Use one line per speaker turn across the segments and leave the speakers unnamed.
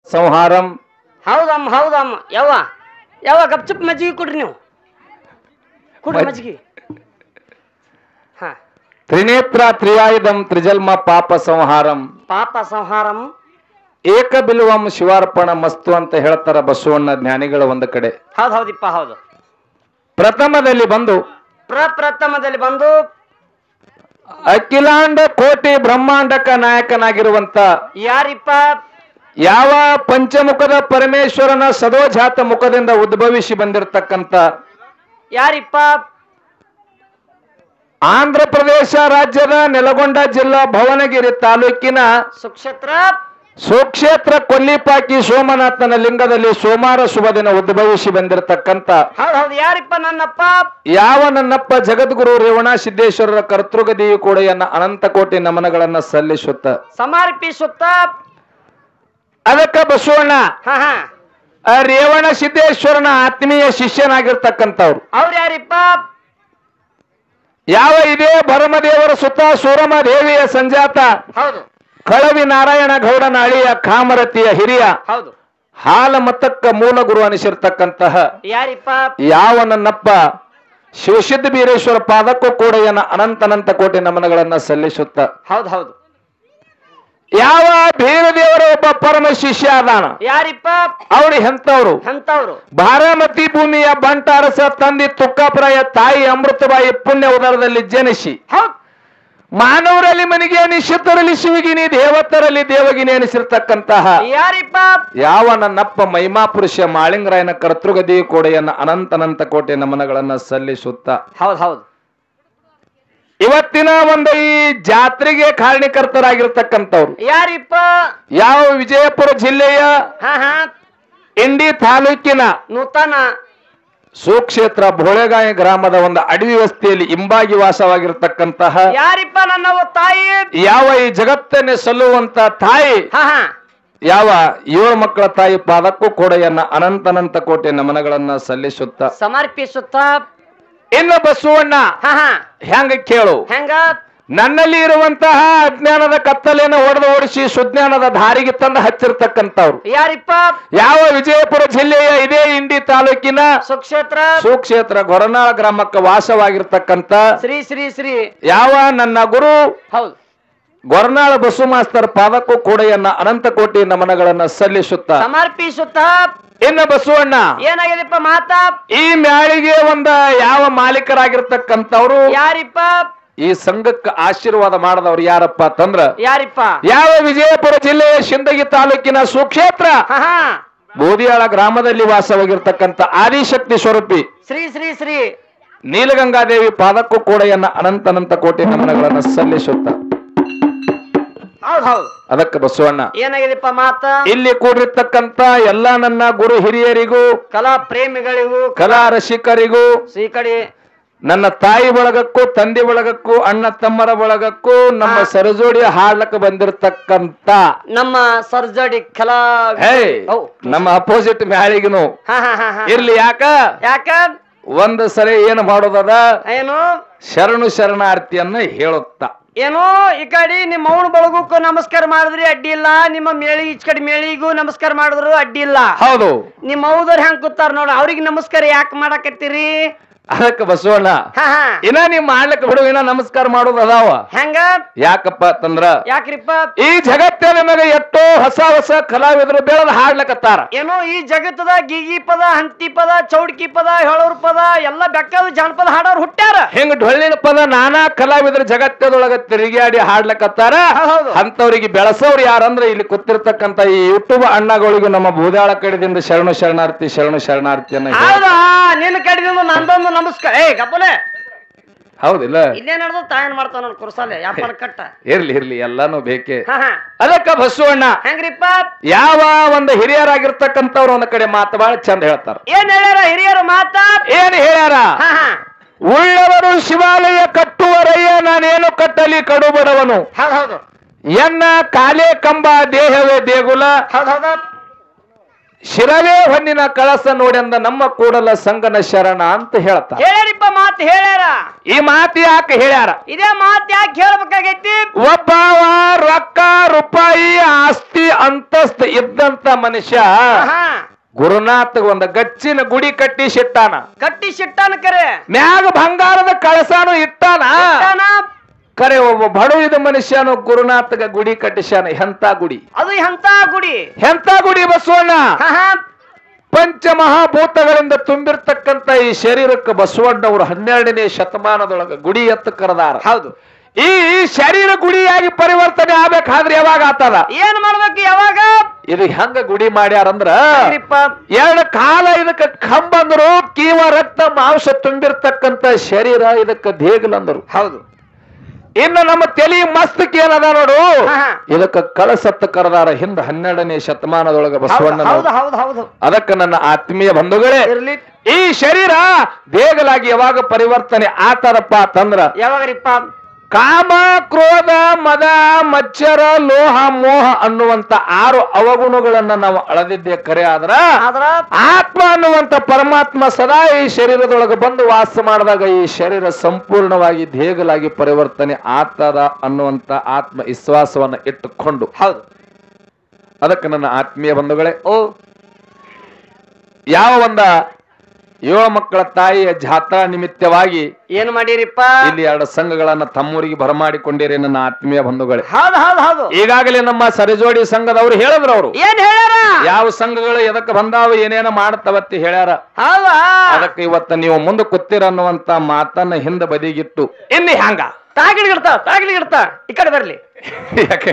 ಸಂಹಾರಂ
ಹೌದಮ್ಮ ಹೌದಮ್ಮ ಯಾವ ಯಾವ ಗಪ್ಚುಪ್ ಮಜ್ಜಿಗೆ ಕೊಡ್ರಿ ನೀವು ಕೊಡ್ರಿ
ಮಜ್ಜಿ-
ಮಜ್ಜಿಗೆ ಹಾ
ತ್ರಿನೇತ್ರ ತ್ರಿಯಾಯುಧಂ ತ್ರಿಜನ್ಮ ಪಾಪ ಸಂಹಾರಂ
ಪಾಪ ಸಂಹಾರಂ
ಏಕ ಬಿಲ್ವಂ ಶಿವಾರ್ಪಣ ಮಸ್ತು ಅಂತ ಹೇಳ್ತಾರ ಬಸವಣ್ಣ ಜ್ಞಾನಿಗಳ ಒಂದು ಕಡೆ
ಹೌದು ಹೌದಿಪ್ಪ ಹೌದು
ಪ್ರಥಮದಲ್ಲಿ ಬಂದು
ಪ್ರಪ್ರಥಮದಲ್ಲಿ ಬಂದು
ಅಖಿಲಾಂಡ ಕೋಟಿ ಬ್ರಹ್ಮಾಂಡಕ ನಾಯಕನಾಗಿರುವಂತ
ಯಾರಿಪ್ಪ
ಯಾವ ಪಂಚಮುಖದ ಪರಮೇಶ್ವರನ ಸದೋಜಾತ ಮುಖದಿಂದ ಉದ್ಭವಿಸಿ ಬಂದಿರತಕ್ಕಂತ
ಯಾರಿಪ್ಪ
ಆಂಧ್ರ ಪ್ರದೇಶ ರಾಜ್ಯದ ನೆಲಗೊಂಡ ಜಿಲ್ಲಾ ಭವನಗಿರಿ ತಾಲೂಕಿನ
ಸುಕ್ಷೇತ್ರ
ಸುಕ್ಷೇತ್ರ ಕೊಲ್ಲಿಪಾಕಿ ಸೋಮನಾಥನ ಲಿಂಗದಲ್ಲಿ ಸೋಮಾರ ಶುಭ ದಿನ ಉದ್ಭವಿಸಿ ಬಂದಿರತಕ್ಕಂತ
ಹೌದು ಹೌದು ಯಾರಿಪ್ಪ ನನ್ನಪ್ಪ
ಯಾವ ನನ್ನಪ್ಪ ಜಗದ್ಗುರು ರೇವಣ ಸಿದ್ದೇಶ್ವರರ ಕರ್ತೃಗದಿಯು ಕೂಡ ಎನ್ನ ಅನಂತ ಕೋಟಿ ನಮನಗಳನ್ನ ಸಲ್ಲಿಸುತ್ತ
ಸಮರ್ಪಿಸುತ್ತ
ಅದಕ್ಕ ಬಸವಣ್ಣ
ಹಾ ಹಾ
ಆ ರೇವಣ ಸಿದ್ದೇಶ್ವರನ ಆತ್ಮೀಯ ಶಿಷ್ಯನಾಗಿರ್ತಕ್ಕಂಥವ್ರು
ಅವ್ರು ಯಾರಿಪ್ಪ
ಯಾವ ಇದೇ ಭರಮದೇವರ ಸುತ್ತ ಸೂರಮ ದೇವಿಯ ಸಂಜಾತ
ಹೌದು
ಕಳವಿ ನಾರಾಯಣ ಗೌಡನ ಅಳಿಯ ಕಾಮರತಿಯ ಹಿರಿಯ
ಹೌದು
ಹಾಲ ಮತಕ್ಕ ಮೂಲ ಗುರು ಅನಿಸಿರ್ತಕ್ಕಂತಹ
ಯಾರಿಪ್ಪ
ಯಾವ ನನ್ನಪ್ಪ ಶಿವಸಿದ್ಧ ಬೀರೇಶ್ವರ ಪಾದಕ್ಕೂ ಕೂಡ ಎನ್ನ ಅನಂತನಂತ ಕೋಟಿ ನಮನಗಳನ್ನ ಸಲ್ಲಿಸುತ್ತ
ಹೌದು ಹೌದು
ಯಾವ ಬೀರದೇವರ ಒಬ್ಬ ಪರಮ ಶಿಷ್ಯ ಅದಾನ
ಯಾರಿಪ್ಪ
ಅವಳು ಎಂತವ್ರು
ಅಂತವ್ರು
ಬಾರಾಮತಿ ಭೂಮಿಯ ಬಂಟಾರಸ ತಂದೆ ತುಕ್ಕಪ್ರಾಯ ತಾಯಿ ಅಮೃತಬಾಯಿ ಪುಣ್ಯ ಉದರದಲ್ಲಿ ಜನಿಸಿ
ಹೌದು
ಮಾನವರಲ್ಲಿ ಮನೆಗೆ ನಿಶ್ಚಿತರಲ್ಲಿ ಶಿವಗಿನಿ ದೇವತರಲ್ಲಿ ದೇವಗಿನಿ ಅನಿಸಿರ್ತಕ್ಕಂತಹ
ಯಾರಿಪ್ಪ
ಯಾವ ನನ್ನಪ್ಪ ಮಹಿಮಾ ಪುರುಷ ಮಾಳಿಂಗರಾಯನ ಕರ್ತೃಗದಿ ಕೋಡೆಯನ್ನ ಅನಂತನಂತ ಕೋಟೆ ನಮನಗಳನ್ನ ಸಲ್ಲಿಸುತ್ತ
ಹೌದು ಹೌದು
ಇವತ್ತಿನ ಒಂದು ಈ ಜಾತ್ರೆಗೆ ಕಾರಣೀಕರ್ತರಾಗಿರ್ತಕ್ಕಂಥವ್ರು
ಯಾರಿಪ್ಪ
ಯಾವ ವಿಜಯಪುರ ಜಿಲ್ಲೆಯ
ಹಾ ಹಾ
ಇಂಡಿ ತಾಲೂಕಿನ
ನೂತನ
ಸುಕ್ಷೇತ್ರ ಭೋಳೆಗಾಯಿ ಗ್ರಾಮದ ಒಂದು ಅಡವಿ ವಸ್ತಿಯಲ್ಲಿ ಇಂಬಾಗಿ ವಾಸವಾಗಿರ್ತಕ್ಕಂತಹ
ಯಾರಿಪ್ಪ ನನ್ನವ ತಾಯಿ
ಯಾವ ಈ ಜಗತ್ತನ್ನೇ ಸಲ್ಲುವಂತ ತಾಯಿ
ಹಾ ಹಾ
ಯಾವ ಏಳು ಮಕ್ಕಳ ತಾಯಿ ಪಾದಕ್ಕೂ ಕೂಡ ಎನ್ನ ಅನಂತನಂತ ಕೋಟಿ ನಮನಗಳನ್ನ ಸಲ್ಲಿಸುತ್ತ
ಸಮರ್ಪಿಸುತ್ತ
ಇನ್ನು ಬಸವಣ್ಣ
ಹಾ ಹಾ
ಹೆಂಗ ಕೇಳು
ಹೆಂಗ
ನನ್ನಲ್ಲಿ ಇರುವಂತಹ ಅಜ್ಞಾನದ ಕತ್ತಲೆಯನ್ನು ಹೊಡೆದು ಓಡಿಸಿ ಸುಜ್ಞಾನದ ದಾರಿಗೆ ತಂದು ಹಚ್ಚಿರ್ತಕ್ಕಂಥವ್ರು
ಯಾರಿಪ್ಪ
ಯಾವ ವಿಜಯಪುರ ಜಿಲ್ಲೆಯ ಇದೇ ಇಂಡಿ ತಾಲೂಕಿನ
ಸುಕ್ಷೇತ್ರ
ಸುಕ್ಷೇತ್ರ ಗೊರನಾಳ ಗ್ರಾಮಕ್ಕೆ ವಾಸವಾಗಿರ್ತಕ್ಕಂಥ
ಶ್ರೀ ಶ್ರೀ ಶ್ರೀ
ಯಾವ ನನ್ನ ಗುರು
ಹೌದು
ಗೊರನಾಳ ಬಸು ಮಾಸ್ತರ್ ಪಾದಕ್ಕೂ ಕೂಡ ಎನ್ನ ಅನಂತ ಕೋಟಿ ನಮನಗಳನ್ನ ಸಲ್ಲಿಸುತ್ತ
ಸಮರ್ಪಿಸುತ್ತ
ಇನ್ನು ಬಸವಣ್ಣ
ಏನಾಗಿದೆಪ್ಪ ಮಾತಾ
ಈ ಮ್ಯಾಳಿಗೆ ಒಂದ ಯಾವ ಮಾಲೀಕರಾಗಿರ್ತಕ್ಕಂಥವ್ರು
ಯಾರಿಪ್ಪ
ಈ ಸಂಘಕ್ಕೆ ಆಶೀರ್ವಾದ ಮಾಡದವ್ರು ಯಾರಪ್ಪ ಅಂತಂದ್ರ
ಯಾರಿಪ್ಪ
ಯಾವ ವಿಜಯಪುರ ಜಿಲ್ಲೆಯ ಶಿಂದಗಿ ತಾಲೂಕಿನ ಸುಕ್ಷೇತ್ರ
ಹಾ ಹಾ
ಬೋದಿಯಾಳ ಗ್ರಾಮದಲ್ಲಿ ವಾಸವಾಗಿರ್ತಕ್ಕಂಥ ಆದಿಶಕ್ತಿ ಸ್ವರೂಪಿ
ಶ್ರೀ ಶ್ರೀ ಶ್ರೀ
ನೀಲಗಂಗಾದೇವಿ ಪಾದಕ್ಕೂ ಕೂಡ ಎನ್ನ ಅನಂತನಂತ ಕೋಟಿ ನಮನಗಳನ್ನ ಸಲ್ಲಿಸುತ್ತ
ಹೌದು ಹೌದು
ಅದಕ್ಕೆ ಬಸವಣ್ಣ
ಏನಾಗಿದೆಪ್ಪ ಮಾತ
ಇಲ್ಲಿ ಕೂಡಿರ್ತಕ್ಕಂಥ ಎಲ್ಲಾ ನನ್ನ ಗುರು ಹಿರಿಯರಿಗೂ
ಕಲಾ ಪ್ರೇಮಿಗಳಿಗೂ
ಕಲಾ ರಸಿಕರಿಗೂ
ಈ ಕಡೆ
ನನ್ನ ತಾಯಿ ಬಳಗಕ್ಕೂ ತಂದೆ ಬಳಗಕ್ಕೂ ಅಣ್ಣ ತಮ್ಮರ ಬಳಗಕ್ಕೂ ನಮ್ಮ
ಹಾ.
ಸರಜೋಡಿ ಹಾಡ್ಲಕ್ಕ ಬಂದಿರತಕ್ಕಂತ
ನಮ್ಮ ಸರ್ಜಡಿ ಕಲಾ
ಹೇ
ಹೌ.
ನಮ್ಮ ಅಪೋಸಿಟ್ ಮ್ಯಾಳಿಗನು
ಹಾ ಹಾ ಹಾ ಹಾ
ಇರ್ಲಿ ಯಾಕ
ಯಾಕ
ಒಂದು ಸರಿ ಏನು ಮಾಡೋದದ
ಏನು
ಶರಣು ಶರಣಾರ್ಥಿಯನ್ನ ಹೇಳುತ್ತ
ಏನು ಈ ಕಡೆ ನಿಮ್ಮ ಅವನ ಬಳಗಕ್ಕೂ ನಮಸ್ಕಾರ ಮಾಡಿದ್ರಿ ಅಡ್ಡಿ ಇಲ್ಲ ನಿಮ್ಮ ಮೇಳಿ ಈಚ್ ಕಡೆ ಮೇಳಿಗೂ ನಮಸ್ಕಾರ ಮಾಡಿದ್ರು ಅಡ್ಡಿ ಇಲ್ಲ
ಹೌದು
ನಿಮ್ಮ ಹೌದವ್ರು ಹೆಂಗ್ ಕೂತಾರ ನೋಡ ಅವ್ರಿಗೆ ನಮಸ್ಕಾರ ಯಾಕೆ ಮಾಡಕತ್ತೀರಿ
ಅದಕ್ಕೆ ಬಸವಣ್ಣ
ಹಾ ಹಾ
ಇನ್ನ ನೀವ್ ಮಾಡ್ಲಿಕ್ಕೆ ಬಿಡು ಇನ್ನ ನಮಸ್ಕಾರ ಮಾಡೋದು ಅದಾವ
ಹೆಂಗ
ಯಾಕಪ್ಪ ಅಂತಂದ್ರ
ಯಾಕ್ರಿಪ್ಪ
ಈ ಜಗತ್ತಿನ ಮೇಲೆ ಎಷ್ಟೋ ಹೊಸ ಹೊಸ ಕಲಾವಿದರು ಬೆಳೆದು ಹಾಡ್ಲಕತ್ತಾರ
ಏನೋ ಈ ಜಗತ್ತದ ಗಿಗಿ ಪದ ಹಂತಿ ಪದ ಚೌಡ್ಕಿ ಪದ ಹೇಳೋರ್ ಪದ ಎಲ್ಲ ಬೆಕ್ಕದ ಜಾನಪದ ಹಾಡೋರು ಹುಟ್ಟ್ಯಾರ
ಹಿಂಗ ಡೊಳ್ಳಿನ ಪದ ನಾನಾ ಕಲಾವಿದರು ಜಗತ್ತದೊಳಗ ತಿರುಗಾಡಿ ಹಾಡ್ಲಕತ್ತಾರ
ಹೌದು.
ಅಂತವ್ರಿಗೆ ಬೆಳೆಸೋರು ಯಾರಂದ್ರ ಇಲ್ಲಿ ಕೂತಿರ್ತಕ್ಕಂತ ಈ ಯೂಟ್ಯೂಬ್ ಅಣ್ಣಗಳಿಗೂ ನಮ್ಮ ಬೂದಾಳ ಕಡೆದಿಂದ ಶರಣು ಶರಣಾರ್ಥಿ ಶರಣು ಶರಣಾರ್ಥಿಯನ್ನ ಹೇಳಿ-
ಹೌದಾ ನಿನ್ನ ಕಡೆದಿಂದ ನಂದೊಂದು ನಮಸ್ಕಾರ ಏ ಗಪ್ಪಲೆ
ಹೌದಿಲ್ಲ
ಇಲ್ಲೇ ನಡೆದು ತಾಯನ್ ಮಾಡ್ತಾವ ನೋಡ್ ಕುರ್ಸಾಲೆ ಯಾಪನ ಕಟ್ಟ
ಇರ್ಲಿ ಇರ್ಲಿ ಎಲ್ಲಾನು ಬೇಕೆ
ಹಾ ಹಾ
ಅದಕ್ಕ ಬಸವಣ್ಣ
ಹೆಂಗ್ರಿಪ್ಪ
ಯಾವ ಒಂದು ಹಿರಿಯರಾಗಿರ್ತಕ್ಕಂಥವ್ರು ಒಂದ್ ಕಡೆ ಮಾತು ಬಹಳ ಚಂದ ಹೇಳ್ತಾರ
ಏನ್ ಹೇಳ್ಯಾರ ಹಿರಿಯರು ಮಾತಾ
ಏನ್ ಹೇಳ್ಯಾರ
ಹಾ ಹಾ
ಉಳ್ಳವರು ಶಿವಾಲಯ ಕಟ್ಟುವರಯ್ಯ ನಾನೇನು ಕಟ್ಟಲಿ ಕಡು ಬಡವನು
ಹೌದ್ ಹೌದು
ಎನ್ನ ಕಾಲೇ ಕಂಬ ದೇಹವೇ ದೇಗುಲ
ಹೌದ್ ಹೌದು
ಶಿರವೇ ಹೊನ್ನಿನ ಕಳಸ ನೋಡೆಂದ ನಮ್ಮ ಕೂಡಲ ಸಂಗನ ಶರಣ ಅಂತ ಹೇಳ್ತಾರೆ
ಹೇಳ್ಯಾರಿಪ್ಪ ಮಾತು ಹೇಳ್ಯಾರ
ಈ ಮಾತು ಯಾಕೆ ಹೇಳ್ಯಾರ
ಇದೇ ಮಾತು ಯಾಕೆ ಹೇಳ್ಬೇಕಾಗೈತಿ
ಒಬ್ಬವ ರೊಕ್ಕ ರೂಪಾಯಿ ಆಸ್ತಿ ಅಂತಸ್ತು ಇದ್ದಂತ ಮನುಷ್ಯ
ಆಹಾ.
ಗುರುನಾಥ ಒಂದ ಗಚ್ಚಿನ ಗುಡಿ ಕಟ್ಟಿ ಸಿಟ್ಟಾನ
ಗಟ್ಟಿ ಶಿಟ್ಟಾನ ಕರೆ
ಮ್ಯಾಗ ಬಂಗಾರದ ಕಳಸಾನು ಇಟ್ಟಾನ
ಶಿಟ್ಟಾನ,
ಕರೆ ಒಬ್ಬ ಬಡವಿದ ಮನುಷ್ಯನು ಗುರುನಾಥಗ ಗುಡಿ ಕಟ್ಟಿಸ್ಯಾನ ಎಂತ ಗುಡಿ
ಅದು ಎಂತ ಗುಡಿ
ಎಂತ ಗುಡಿ ಬಸವಣ್ಣ
ಆಹಾ.
ಪಂಚಮಹಾಭೂತಗಳಿಂದ ತುಂಬಿರ್ತಕ್ಕಂತ ಈ ಶರೀರಕ್ಕೆ ಬಸವಣ್ಣವರು ಹನ್ನೆರಡನೇ ಶತಮಾನದೊಳಗ ಗುಡಿ ಎತ್ತ ಕರೆದಾರ
ಹೌದು
ಈ ಶರೀರ ಗುಡಿಯಾಗಿ ಪರಿವರ್ತನೆ ಆಗ್ಬೇಕಾದ್ರೆ ಯಾವಾಗ ಆತದ
ಏನ್ ಮಾಡ್ಬೇಕು ಯಾವಾಗ
ಇದು ಹೆಂಗ ಗುಡಿ ಮಾಡ್ಯಾರಂದ್ರ
ಹೆಂಗ್ರಿಪ್ಪ?
ಎರಡು ಕಾಲ ಇದಕ್ಕ ಕಂಬ ಅಂದ್ರು ಕೀವ ರಕ್ತ ಮಾಂಸ ತುಂಬಿರ್ತಕ್ಕಂತ ಶರೀರ ಇದಕ್ಕ ದೇಗಲಂದರು
ಹೌದು
ಇನ್ನು ನಮ್ಮ ತಲಿ ಮಸ್ತಕ್ ಏನದ ನೋಡು
ಆಹಾ.
ಇದಕ್ಕ ಕಳಸತ್ತ ಕರೆದಾರ ಹಿಂದ ಹನ್ನೆರಡನೇ ಶತಮಾನದೊಳಗ
ಹೌದು
ಬಸವಣ್ಣ
ಹೌದು ಹೌದು ಹೌದು
ಅದಕ್ಕ ನನ್ನ ಆತ್ಮೀಯ ಬಂಧುಗಳೇ
ಇರ್ಲಿ
ಈ ಶರೀರ ದೇಗಲಾಗಿ ಯಾವಾಗ ಪರಿವರ್ತನೆ ಆತಾರಪ್ಪ ಅಂತಂದ್ರ
ಯಾವಾಗ್ರಿಪ್ಪ
ಕಾಮ ಕ್ರೋಧ ಮದ ಮಚ್ಚರ ಲೋಹ ಮೋಹ ಅನ್ನುವಂತ ಆರು ಅವಗುಣಗಳನ್ನ ನಾವು ಅಳದಿದ್ದೆ ಕರೆ ಆದ್ರ
ಆದ್ರ
ಆತ್ಮ ಅನ್ನುವಂತ ಪರಮಾತ್ಮ ಸದಾ ಈ ಶರೀರದೊಳಗೆ ಬಂದು ವಾಸ ಮಾಡಿದಾಗ ಈ ಶರೀರ ಸಂಪೂರ್ಣವಾಗಿ ದೇಗಲಾಗಿ ಪರಿವರ್ತನೆ ಆತದ ಅನ್ನುವಂತ ಆತ್ಮ ವಿಶ್ವಾಸವನ್ನ ಇಟ್ಟುಕೊಂಡು
ಹೌದು
ಅದಕ್ಕೆ ನನ್ನ ಆತ್ಮೀಯ ಬಂಧುಗಳೇ
ಓ
ಯಾವ ಒಂದ ಏಳು ಮಕ್ಕಳ ತಾಯಿಯ ಜಾತ್ರಾ ನಿಮಿತ್ತವಾಗಿ
ಏನ್ ಮಾಡಿರಿಪ್ಪ
ಇಲ್ಲಿ ಎರಡು ಸಂಘಗಳನ್ನ ತಮ್ಮೂರಿಗೆ ಬರಮಾಡಿಕೊಂಡಿರಿ ನನ್ನ ಆತ್ಮೀಯ ಬಂಧುಗಳೇ
ಹೌದು ಹೌದು ಹೌದು
ಈಗಾಗಲೇ ನಮ್ಮ ಸರಿಜೋಡಿ ಸಂಘದವರು ಹೇಳಿದ್ರು ಅವರು
ಏನ್ ಹೇಳ್ಯಾರ
ಯಾವ ಸಂಘಗಳು ಎದಕ್ಕೆ ಬಂದಾವ ಏನೇನ ಮಾಡ್ತವತ್ತಿ ಹೇಳ್ಯಾರ
ಹೌದಾ
ಅದಕ್ಕೆ ಇವತ್ತ ನೀವು ಮುಂದೆ ಕೂತೀರ ಅನ್ನುವಂತ ಮಾತನ್ನ ಹಿಂದೆ ಬದಿಗಿಟ್ಟು ಇಲ್ಲಿ ಹ್ಯಾಂಗ
ತಾಗಿಡ್ಗಿಡ್ತಾ ತಾಗಿಡ್ಗಿಡ್ತಾ ಈ ಕಡೆ ಬರ್ಲಿ
ಯಾಕೆ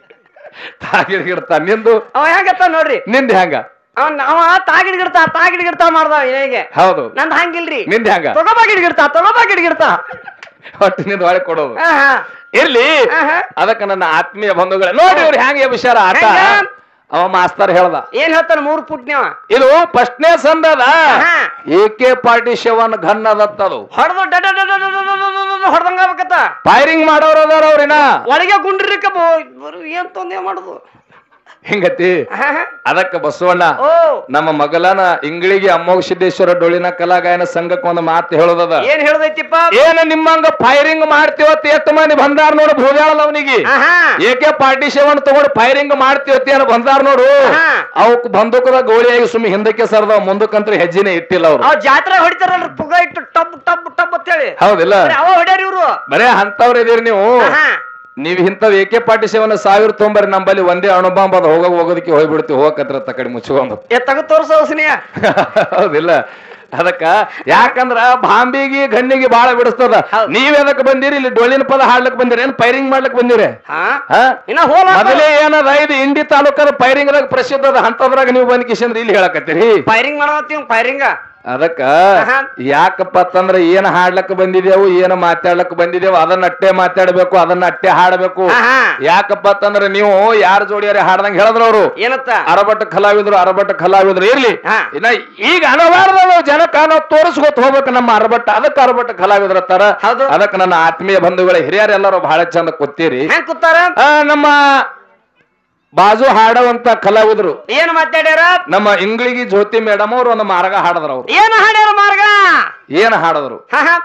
ತಾಗಿಡ್ಗಿಡ್ತ ನಿಂದು
ಅವ ಹೆಂಗತ್ತ ನೋಡ್ರಿ
ನಿಂದ ಹ್ಯಾಂಗ
ಅವನ್ ಅವ ತಾಗಿಡ್ಗಿಡ್ತಾ ತಾಗಿಡ್ಗಿಡ್ತಾ ಮಾಡ್ದ ಹೇಗೆ
ಹೌದು
ನಂದ್ ಹಂಗಿಲ್ರಿ
ನಿಂದ ಹ್ಯಾಂಗ
ತಗೋಬಾ ಗಿಡ್ಗಿಡ್ತಾ ತಗೋಬಾ ಗಿಡ್ಗಿಡ್ತಾ
ಒಟ್ಟು ನಿಂದ ಒಳಗೆ ಕೊಡೋದು
ಆಹಾ.
ಇರ್ಲಿ
ಆಹಾ.
ಅದಕ್ಕೆ ನನ್ನ ಆತ್ಮೀಯ ಬಂಧುಗಳೇ ನೋಡಿ ಇವ್ರು ಹ್ಯಾಂಗ ವಿಚಾರ ಆಟ
ಹೆಂಗ?
ಅವ ಮಾಸ್ತರ್ ಹೇಳ್ದ
ಏನ್ ಹೇಳ್ತಾನ ಮೂರ್ ಪುಟ್ ನೀವ
ಇದು ಫಸ್ಟ್ನೇ ಸಂದದ
ಆಹಾ.
ಎಕೆ ಪಾರ್ಟಿ ಶವನ್ ಗನ್ ಅದತ್ತದು
ಹೊಡೆದು ಡಡ ಡಡ ಡಡ ಡಡ ಡಡ ಡಡ ಹೊಡ್ದಂಗ ಆಗ್ಬೇಕತ್ತ
ಫೈರಿಂಗ್ ಮಾಡೋರು ಅದಾರ ಅವ್ರಿನ
ಒಳಗೆ ಗುಂಡ್ರಿಕ ಏನ್ ತೊಂದ್ರೆ ಮಾಡುದು
ಹಿಂಗತಿ
ಆಹಾ.
ಅದಕ್ಕೆ ಬಸವಣ್ಣ
ಓ
ನಮ್ಮ ಮಗಲನ ಇಂಗಳಿಗೆ ಅಮ್ಮೋಗ ಸಿದ್ದೇಶ್ವರ ಡೊಳ್ಳಿನ ಕಲಾಗಾಯನ ಸಂಘಕ್ಕೆ ಒಂದು ಮಾತು ಹೇಳೋದದ
ಏನ್ ಹೇಳ್ದೈತಿಪ್ಪ
ಏನ ನಿಮ್ಮಂಗ ಫೈರಿಂಗ್ ಮಾಡ್ತೀವತ್ತಿ ಎಷ್ಟು ಮಂದಿ ಬಂದಾರ ನೋಡು ಭೂಜಾಳದ ಅವನಿಗೆ
ಆಹಾ.
ಏಕೆ ಪಾರ್ಟಿ ಶವನ್ ತಗೊಂಡು ಫೈರಿಂಗ್ ಮಾಡ್ತೀವತ್ತಿ ಏನೋ ಬಂದಾರ ನೋಡು
ಆಹಾ.
ಅವಕ್ ಬಂದೂಕದ ಗೋಳಿಯಾಗಿ ಸುಮ್ಮನೆ ಹಿಂದಕ್ಕೆ ಸರ್ದವ ಮುಂದಕ್ಕಂತ್ರ ಹೆಜ್ಜೆನೆ ಇಟ್ಟಿಲ್ಲ ಅವ್ರು
ಅವ್ ಜಾತ್ರೆ ಹೊಡಿತಾರಲ್ರಿ ಪುಗ ಇಟ್ಟು ಟಬ್ ಟಬ್ ಟಬ್ ಅಂತ ಹೇಳಿ
ಹೌದಿಲ್ಲ
ಬರೀ ಅವ ಹೊಡ್ಯಾರ ಇವ್ರು
ಬರೇ ಅಂತವ್ರ ಇದೀರಿ ನೀವು
ಆಹಾ.
ನೀವ್ ಇಂಥವ್ ಏಕೆ ಪಾರ್ಟಿ ಸೇವನ ಸಾವಿರ ತೊಂಬರಿ ನಂಬಲ್ಲಿ ಒಂದೇ ಅಣುಬಾಂಬ್ ಅದು ಹೋಗ ಹೋಗೋದಕ್ಕೆ ಹೋಗ್ಬಿಡ್ತೀವಿ ಹೋಗಕತ್ರ ತಕಡಿ ಮುಚ್ಕೊಂಡು
ಏ ತಗ ತೋರ್ಸೋ ಹೌಸ್ನಿಯ
ಹೌದಿಲ್ಲ ಅದಕ್ಕ ಯಾಕಂದ್ರ ಬಾಂಬಿಗೆ ಗಣ್ಣಿಗೆ ಬಾಳ ಬಿಡಿಸ್ತದ
ಹೌದ್.
ನೀವ್ ಎದಕ್ ಬಂದಿರಿ ಇಲ್ಲಿ ಡೊಳ್ಳಿನ ಪದ ಹಾಡ್ಲಕ್ ಬಂದಿರಿ ಏನ್ ಪೈರಿಂಗ್ ಮಾಡ್ಲಕ್ ಬಂದಿರಿ
ಹಾ
ಹಾ
ಇನ್ನ ಹೋಲ
ಮೊದಲೇ ಏನದ ಇದು ಇಂಡಿ ತಾಲೂಕದ ಪೈರಿಂಗ್ ದಾಗ ಪ್ರಸಿದ್ಧ ಅದ ಅಂತದ್ರಾಗ ನೀವು ಬಂದ್ ಕಿಶಂದ್ರ ಇಲ್ಲಿ ಹೇಳಕತ್ತೀರಿ
ಫೈರಿಂಗ್ ಮಾಡತ್ತೀವಿ ಫೈರಿಂಗ್
ಅದಕ್ಕ
ಆಹಾ.
ಯಾಕಪ್ಪ ಅಂತಂದ್ರ ಏನ್ ಹಾಡ್ಲಕ್ ಬಂದಿದೇವು ಏನ್ ಮಾತಾಡ್ಲಕ್ ಬಂದಿದೇವು ಅದನ್ನ ಅಟ್ಟೆ ಮಾತಾಡ್ಬೇಕು ಅದನ್ನ ಅಟ್ಟೆ ಹಾಡ್ಬೇಕು
ಆಹಾ.
ಯಾಕಪ್ಪ ಅಂತಂದ್ರ ನೀವು ಯಾರ ಜೋಡಿಯಾರೆ ಹಾಡ್ದಂಗ ಹೇಳಿದ್ರು ಅವರು
ಏನತ್ತ
ಅರಬಟ್ಟ ಕಲಾವಿದ್ರು ಅರಬಟ್ಟ ಕಲಾವಿದ್ರು ಇರ್ಲಿ
ಹಾ.
ಇನ್ನ ಈಗ ಅನವಾರದ ಜನಕ್ಕ ನಾವು ತೋರಿಸ್ಕೊತ ಹೋಗ್ಬೇಕು ನಮ್ಮ ಅರಬಟ್ಟ ಅದಕ್ಕೆ ಅರಬಟ್ಟ ಕಲಾವಿದ್ರ ತರ
ಹೌದು.
ಅದಕ್ಕೆ ನನ್ನ ಆತ್ಮೀಯ ಬಂಧುಗಳ ಹಿರಿಯರೆಲ್ಲರೂ ಬಹಳ ಚಂದ ಕೂತೀರಿ
ಹೆಂಗ್ ಕೂತಾರ
ಆ, ನಮ್ಮ ಬಾಜು ಹಾಡುವಂತ ಕಲಾವಿದ್ರು
ಏನ್ ಮಾತಾಡ್ಯಾರ
ನಮ್ಮ ಇಂಗ್ಳಿಗಿ ಜ್ಯೋತಿ ಮೇಡಮ್ ಅವ್ರು ಒಂದು ಮಾರ್ಗ ಹಾಡದ್ರ ಅವ್ರು
ಏನ್ ಹಾಡ್ಯಾರ ಮಾರ್ಗ
ಏನ್ ಹಾಡದ್ರು
ಹಾ, ಹಾ.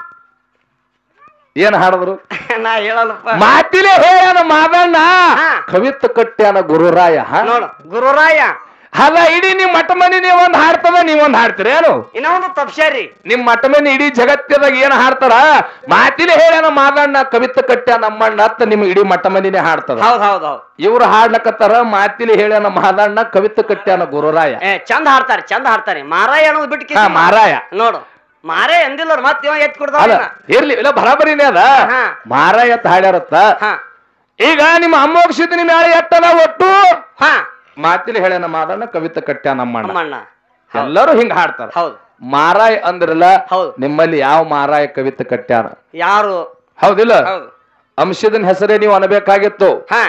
ಏನ್ ಹಾಡದ್ರು
ನಾ ಹೇಳಲ್ಲಪ್ಪ
ಮಾತಿಲೆ ಹೇಳನ ಮಾದಣ್ಣ
ಹಾ.
ಕವಿತ್ ಕಟ್ಟ್ಯಾನ ಗುರುರಾಯ ಹ?
ನೋಡು ಗುರುರಾಯ
ಅದ ಇಡೀ ನಿಮ್ ಮಠ ಮನಿ ನೀವೊಂದ್ ಹಾಡ್ತದ ನೀವೊಂದ್ ಹಾಡ್ತೀರಿ ಏನು
ಇನ್ನ ಒಂದು ತಪ್ಸ್ಯಾರಿ
ನಿಮ್ ಮಠ ಮನಿ ಇಡೀ ಜಗತ್ತದಾಗ ಏನ್ ಹಾಡ್ತಾರ ಮಾತಿಲೆ ಹೇಳನ ಮಾದಣ್ಣ ಕವಿತ್ ಕಟ್ಟ್ಯಾನ ನಮ್ಮಣ್ಣ ಅಂತ ನಿಮ್ ಇಡೀ ಮಠ ಮನಿನೇ ಹಾಡ್ತದ
ಹೌದ್ ಹೌದ್ ಹೌದ್
ಇವ್ರು ಹಾಡ್ಲಕತ್ತಾರ ಮಾತಿಲಿ ಹೇಳ್ಯಾನ ಮಾದಣ್ಣ ಕವಿತ್ ಕಟ್ಟ್ಯಾನ ಗುರುರಾಯ
ಏ ಚಂದ ಹಾಡ್ತಾರೆ ಚಂದ ಹಾಡ್ತಾರೆ ಮಾರಾಯ ಅನ್ನೋದು ಬಿಟ್ಟು
ಹಾ ಮಾರಾಯ
ನೋಡು ಮಾರೇ ಅಂದಿಲ್ಲ ಮತ್ತೆ ಇವ ಎತ್
ಅಲ್ಲ
ಕೊಡ್ದ
ಇರ್ಲಿ ಇಲ್ಲ ಬರಾಬರಿನೇ ಅದ
ಹಾ.
ಮಾರಾಯ ಅಂತ ಹಾಡ್ಯಾರತ್ತ
ಹಾ
ಈಗ ನಿಮ್ಮ ಅಮ್ಮೋಕ್ಷಿದ ನಿಮ್ಮ ಮ್ಯಾಳೆ ಎಟ್ಟದ ಒಟ್ಟು
ಹಾ
ಮಾತಿಲಿ ಹೇಳ್ಯಾನ ಮಾದಣ್ಣ ಕವಿತ ಕಟ್ಟ್ಯಾನ ನಮ್ಮಣ್ಣ
ನಮ್ಮಣ್ಣ ಹೌದ್
ಎಲ್ಲರೂ ಹಿಂಗ ಹಾಡ್ತಾರ
ಹೌದು
ಮಾರಾಯ ಅಂದ್ರಲ್ಲ
ಹೌದು
ನಿಮ್ಮಲ್ಲಿ ಯಾವ ಮಾರಾಯ ಕವಿತ ಕಟ್ಟ್ಯಾನ
ಯಾರು
ಹೌದಿಲ್ಲ
ಹೌದು
ಅಂಶದನ್ ಹೆಸರೇ ನೀವು ಅನ್ಬೇಕಾಗಿತ್ತು
ಹಾ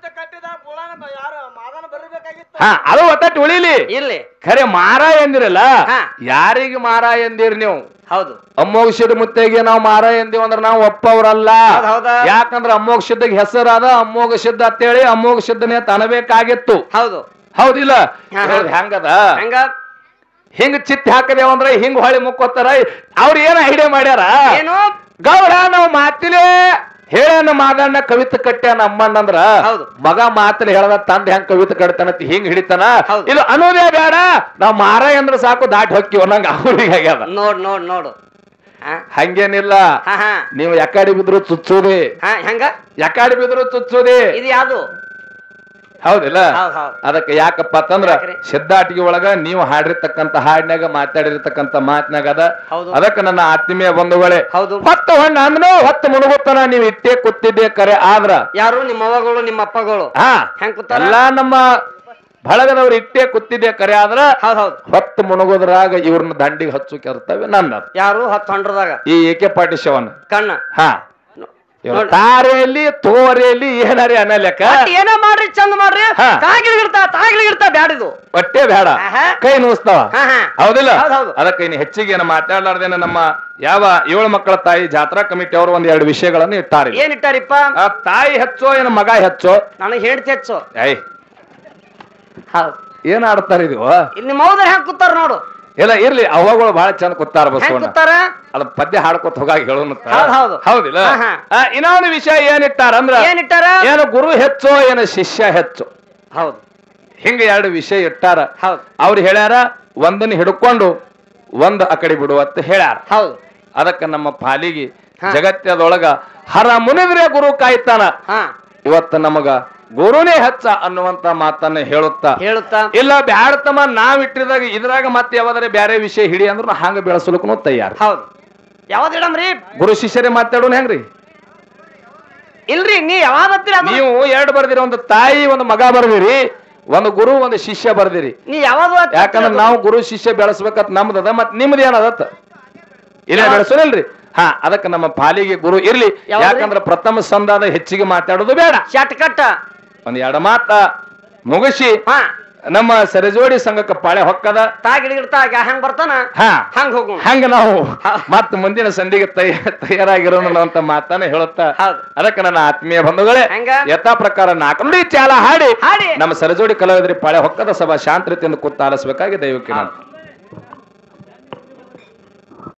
ಹಾ ಅದು ಒತ್ತಟ್ಟು ಉಳಿಲಿ
ಇಲ್ಲಿ
ಖರೆ ಮಾರಾಯ ಎಂದಿರಲ್ಲ
ಹಾ.
ಯಾರಿಗೆ ಮಾರಾಯ ಎಂದಿರಿ ನೀವು
ಹೌದು
ಅಮ್ಮೋಕ್ಷದ ಮುತ್ತೆಗೆ ನಾವು ಮಾರಾಯ ಎಂದಿವಿ ಅಂದ್ರೆ ನಾವು ಒಪ್ಪವ್ರಲ್ಲ
ಹೌದ್ ಹೌದಾ?
ಯಾಕಂದ್ರ ಅಮ್ಮೋಕ್ಷದಾಗ ಹೆಸರಾದ ಅಮ್ಮೋಗ ಸಿದ್ಧ ಅಂತೇಳಿ ಅಮ್ಮೋಗ ಸಿದ್ಧನೇ ತನಬೇಕಾಗಿತ್ತು
ಹೌದು
ಹೌದಿಲ್ಲ
ಹಾ, ಹಾ.
ಇವ್ರದ್ ಹೆಂಗದ
ಹಂಗ
ಹಿಂಗ್ ಚಿತ್ ಹಾಕದೇವ ಅಂದ್ರ ಹಿಂಗ್ ಹೊಳಿ ಮುಕ್ಕೋತಾರ ಅವ್ರ ಏನ ಐಡಿಯಾ ಮಾಡ್ಯಾರ
ಏನು
ಗೌಡ ನಾವು ಮಾತಿಲೆ ಹೇಳನ ಮಾದಣ್ಣ ಕವಿತೆ ಕಟ್ಟ್ಯಾನ ಅಮ್ಮಣ್ಣ ಅಂದ್ರ
ಹೌದು.
ಮಗ ಮಾತಲ್ಲಿ ಹೇಳದ ತಂದ ಹೆಂಗ್ ಕವಿತೆ ಕಟ್ತಾನಂತ ಹಿಂಗ್ ಹಿಡಿತಾನ
ಹೌದು.
ಇದು ಅನ್ನೋದೇ ಬೇಡ ನಾವ್ ಮಾರ ಅಂದ್ರ ಸಾಕು ದಾಟಿ ಹೊಕ್ಕಿವ ನಂಗ ಅವ್ರಿಗೆ ಆಗ್ಯದ
ನೋಡ್ ನೋಡ್ ನೋಡು ಹಾ
ಹಂಗೇನಿಲ್ಲ
ಹಾ ಹಾ
ನೀವು ಯಾಕಾಡಿ ಬಿದ್ರು ಚುಚ್ಚುದಿ
ಹಾ ಹೆಂಗ
ಯಾಕಾಡಿ ಬಿದ್ರು ಚುಚ್ಚುದಿ
ಇದು ಯಾವುದು
ಹೌದಿಲ್ಲ
ಹೌದ್ ಹೌದ್
ಅದಕ್ಕೆ ಯಾಕಪ್ಪ ಅಂತಂದ್ರ
ಯಾಕ್ರಿ?
ಸಿದ್ಧಾಟಿಗೆ ಒಳಗ ನೀವು ಹಾಡಿರ್ತಕ್ಕಂತ ಹಾಡಿನಾಗ ಮಾತಾಡಿರ್ತಕ್ಕಂತ ಮಾತಿನಾಗ ಅದ
ಹೌದು.
ಅದಕ್ಕೆ ನನ್ನ ಆತ್ಮೀಯ ಬಂಧುಗಳೇ
ಹೌದು
ಹೊತ್ತು ಹೊಣ್ಣ ಅಂದ್ನು ಹೊತ್ತು ಮುಳುಗುತ್ತಾನ ನೀವು ಇಟ್ಟೇ ಕೂತಿದ್ದೆ ಕರೆ ಆದ್ರ
ಯಾರು ನಿಮ್ಮ ಅವ್ವಗಳು ನಿಮ್ಮ ಅಪ್ಪಗಳು
ಹಾ
ಹೆಂಗ್ ಕೂತಾರ
ಎಲ್ಲಾ ನಮ್ಮ ಬಳಗದವ್ರು ಇಟ್ಟೇ ಕೂತಿದ್ದೆ ಕರೆ ಆದ್ರ
ಹೌದ್ ಹೌದ್
ಹೊತ್ತು ಮುಳುಗೋದ್ರಾಗ ಇವ್ರನ್ನ ದಂಡಿಗೆ ಹಚ್ಚು ಕರ್ತವ್ಯ ನನ್ನದು
ಯಾರು ಹತ್ತು ಹೊಂಡ್ರದಾಗ
ಈ ಏಕೆ ಪಾಟಿ ಶಿವನ್
ಕಣ್ಣ
ಹಾ ಇವ್ರ ತಾರೆಯಲ್ಲಿ ತೋರೆಯಲ್ಲಿ ಏನಾರಿ ಅನ್ನೋ ಲೆಕ್ಕ
ಒಟ್ ಏನೋ ಮಾಡ್ರಿ ಚಂದ ಮಾಡ್ರಿ
ಹಾ.
ತಾಗಿಲಿಗಿರ್ತಾ ತಾಗಿಲಿಗಿರ್ತಾ ಬ್ಯಾಡಿದು
ಹೊಟ್ಟೆ ಬೇಡ
ಆಹಾ.
ಕೈ ನುಸ್ತಾವ
ಹಾ ಹಾ
ಹೌದಿಲ್ಲ
ಹೌದ್ ಹೌದು.
ಅದಕ್ಕೆ ಇನ್ನು ಹೆಚ್ಚಿಗೆ ಏನು ಮಾತಾಡ್ಲಾರ್ದೇನೆ ನಮ್ಮ ಯಾವ ಏಳು ಮಕ್ಕಳ ತಾಯಿ ಜಾತ್ರಾ ಕಮಿಟಿ ಅವರು ಒಂದ್ ಎರಡು ವಿಷಯಗಳನ್ನು ಇಟ್ಟಾರೆ
ಏನ್ ಇಟ್ಟಾರಿಪ್ಪ
ಆ ತಾಯಿ ಹೆಚ್ಚೋ ಏನು ಮಗ ಹೆಚ್ಚೋ
ನನಗೆ ಹೇಳ್ತಿ ಹೆಚ್ಚು
ಐ
ಹೌದು
ಏನ್ ಆಡ್ತಾರ ಇದು
ಇಲ್ಲಿ ನಿಮ್ಮ ಹೌದ್ರ ಹೆಂಗ್ ಕೂತಾರ ನೋಡು
ಇಲ್ಲ ಇರ್ಲಿ ಅವಗಳು ಬಹಳ ಚಂದ ಕೂತಾರ
ಹೆಂಗ್
ಬಸವಣ್ಣ
ಕೂತಾರ
ಅದ ಪದ್ಯ ಹಾಡ್ಕೊತ ಹೋಗಾಗ ಹೇಳೋನಂತ
ಹೌದ್ ಹೌದು.
ಹೌದಿಲ್ಲ
ಹಾ, ಹಾ.
ಆ, ಇನ್ನೊಂದು ವಿಷಯ ಏನಿಟ್ಟಾರ ಅಂದ್ರ
ಏನ್ ಇಟ್ಟಾರ
ಏನು ಗುರು ಹೆಚ್ಚೋ ಏನು ಶಿಷ್ಯ ಹೆಚ್ಚು
ಹೌದು
ಹಿಂಗ ಎರಡು ವಿಷಯ ಇಟ್ಟಾರ
ಹೌದು
ಅವ್ರು ಹೇಳ್ಯಾರ ಒಂದನ್ನ ಹಿಡ್ಕೊಂಡು ಒಂದ್ ಆ ಕಡೆ ಬಿಡುವತ್ತ ಹೇಳ್ಯಾರ
ಹೌದು
ಅದಕ್ಕ ನಮ್ಮ ಪಾಲಿಗೆ
ಹಾ.
ಜಗತ್ತದೊಳಗ ಹರ ಮುನಿದ್ರೆ ಗುರು ಕಾಯ್ತಾನ
ಹಾ
ಇವತ್ತ ನಮಗ ಗುರುನೇ ಹೆಚ್ಚ ಅನ್ನುವಂತ ಮಾತನ್ನ ಹೇಳುತ್ತಾ
ಹೇಳುತ್ತಾ
ಇಲ್ಲ ಬ್ಯಾಡತಮ್ಮ ನಾವ್ ಇಟ್ಟಿದಾಗ ಇದ್ರಾಗ ಮತ್ತೆ ಯಾವ್ದಾರೆ ಬ್ಯಾರೆ ವಿಷಯ ಹಿಡಿ ಅಂದ್ರ ಹಂಗ ಬೆಳೆಸಲಕ್ಕೂ ತಯಾರ
ಹೌದು ಯಾವ್ದು ಇಡಮ್ರಿ
ಗುರು ಶಿಷ್ಯರೇ ಮಾತಾಡೋಣ ಹೆಂಗ್ರಿ
ಇಲ್ರಿ ನೀ ಯಾವಾಗ ಹತ್ತಿರ
ನೀವು ಎರಡು ಬರ್ದಿರಿ ಒಂದು ತಾಯಿ ಒಂದು ಮಗ ಬರ್ದಿರಿ ಒಂದು ಗುರು ಒಂದು ಶಿಷ್ಯ ಬರ್ದಿರಿ
ನೀ ಯಾವಾಗ
ಯಾಕಂದ್ರೆ ನಾವು ಗುರು ಶಿಷ್ಯ ಬೆಳೆಸ್ಬೇಕಂತ ನಮ್ದದ ಮತ್ ನಿಮ್ದು ಏನದತ್ತ ಇಲ್ಲ
ಯಾವ-
ಬೆಳೆಸೋನಿಲ್ರಿ ಹಾ ಅದಕ್ಕೆ ನಮ್ಮ ಪಾಲಿಗೆ ಗುರು ಇರ್ಲಿ
ಯಾವ್ದ್ರಿ?
ಯಾಕಂದ್ರೆ ಪ್ರಥಮ ಸಂದಾದ ಹೆಚ್ಚಿಗೆ ಮಾತಾಡೋದು ಬೇಡ
ಶಟ್ ಕಟ್ಟ
ಒಂದ್ ಎರಡು ಮಾತ ಮುಗಿಸಿ
ಹಾ
ನಮ್ಮ ಸರಿಜೋಡಿ ಸಂಘಕ್ಕೆ ಪಾಳೆ ಹೊಕ್ಕದ
ತಾಗಿಲಿಗಿರ್ತಾ ಹೆಂಗ್ ಬರ್ತಾನ
ಹಾ
ಹಂಗ್ ಹೋಗೋಣ
ಹಂಗ ನಾವು
ಹಾ.
ಮತ್ ಮುಂದಿನ ಸಂಧಿಗೆ ತಯ ತಯಾರಾಗಿರೋಣ ಅಂತ ಮಾತನ್ನ ಹೇಳುತ್ತಾ
ಹೌದು.
ಅದಕ್ಕೆ ನನ್ನ ಆತ್ಮೀಯ ಬಂಧುಗಳೇ
ಹೆಂಗ?
ಯಥಾ ಪ್ರಕಾರ ನಾಲ್ಕು ನುಡಿ ಚಾಲ ಹಾಡಿ
ಹಾಡಿ
ನಮ್ಮ ಸರಜೋಡಿ ಕಲಾವಿದರಿ ಪಾಳೆ ಹೊಕ್ಕದ ಸಭಾ ಶಾಂತ ರೀತಿಯಿಂದ ಕೂತ ಆಲಿಸಬೇಕಾಗಿ ದೈವಕ್ಕೆ ನಾನು